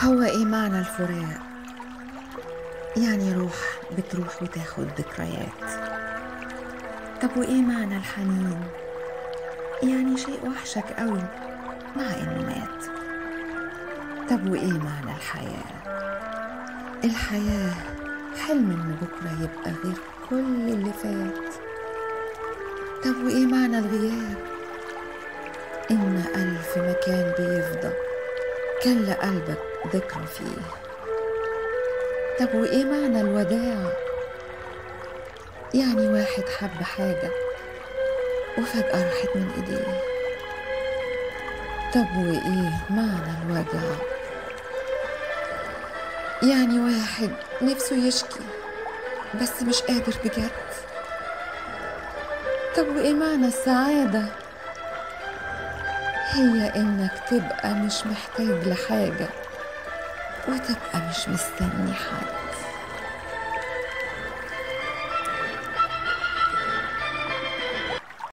هو ايه معنى الفراق يعني روح بتروح وتاخد ذكريات طب وايه معنى الحنين يعني شيء وحشك قوي مع انه مات طب وايه معنى الحياة الحياة حلم ان بكرة يبقى غير كل اللي فات طب وايه معنى الغياب ان الف مكان بيفضى كان لقلبك ذكرى فيه طب وايه معنى الوداع يعني واحد حب حاجة وفجأة راحت من ايديه طب وايه معنى الوجع يعني واحد نفسه يشكي بس مش قادر بجد طب وايه معنى السعادة هي انك تبقى مش محتاج لحاجة وتبقى مش مستني حد